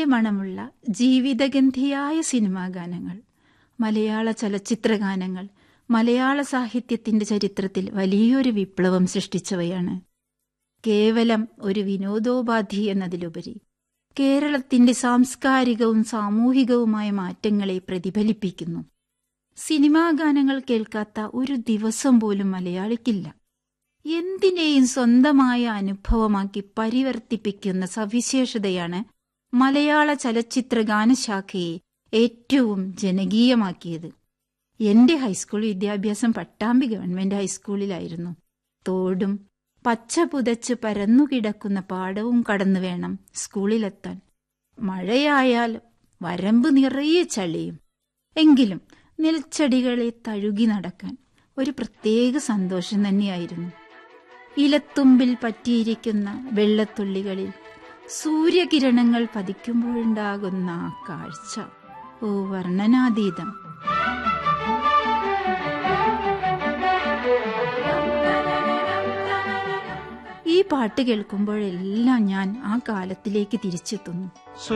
പാട്ടിന്റെ മണമുള്ള ജീവിതഗന്ധിയായ സിനിമാ ഗാനങ്ങൾ മലയാള ചലച്ചിത്ര ഗാനങ്ങൾ മലയാള സാഹിത്യത്തിന്റെ ചരിത്രത്തിൽ വലിയൊരു വിപ്ലവം സൃഷ്ടിച്ചവയാണ് കേവലം ഒരു വിനോദോപാധി എന്നതിലുപരി കേരളത്തിന്റെ സാംസ്കാരികവും സാമൂഹികവുമായ മാറ്റങ്ങളെ പ്രതിഫലിപ്പിക്കുന്നു സിനിമാ ഗാനങ്ങൾ കേൾക്കാത്ത ഒരു ദിവസം പോലും മലയാളിക്കില്ല എന്തിനേയും സ്വന്തമായ അനുഭവമാക്കി പരിവർത്തിപ്പിക്കുന്ന സവിശേഷതയാണ് മലയാള ചലച്ചിത്ര ഗാനശാഖയെ ഏറ്റവും ജനകീയമാക്കിയത് എന്റെ ഹൈസ്കൂൾ വിദ്യാഭ്യാസം പട്ടാമ്പി ഗവൺമെന്റ് ഹൈസ്കൂളിലായിരുന്നു തോടും പച്ച പുതച്ച് പരന്നുകിടക്കുന്ന പാടവും കടന്നു വേണം സ്കൂളിലെത്താൻ മഴയായാൽ വരമ്പ് നിറയെ ചളിയും എങ്കിലും നെൽച്ചെടികളെ തഴുകി നടക്കാൻ ഒരു പ്രത്യേക സന്തോഷം തന്നെയായിരുന്നു ഇലത്തുമ്പിൽ പറ്റിയിരിക്കുന്ന വെള്ളത്തുള്ളികളിൽ സൂര്യകിരണങ്ങൾ പതിക്കുമ്പോഴുണ്ടാകുന്ന ആ കാഴ്ച ഓ വർണ്ണനാതീതം ഈ പാട്ട് കേൾക്കുമ്പോഴെല്ലാം ഞാൻ ആ കാലത്തിലേക്ക് തിരിച്ചെത്തുന്നു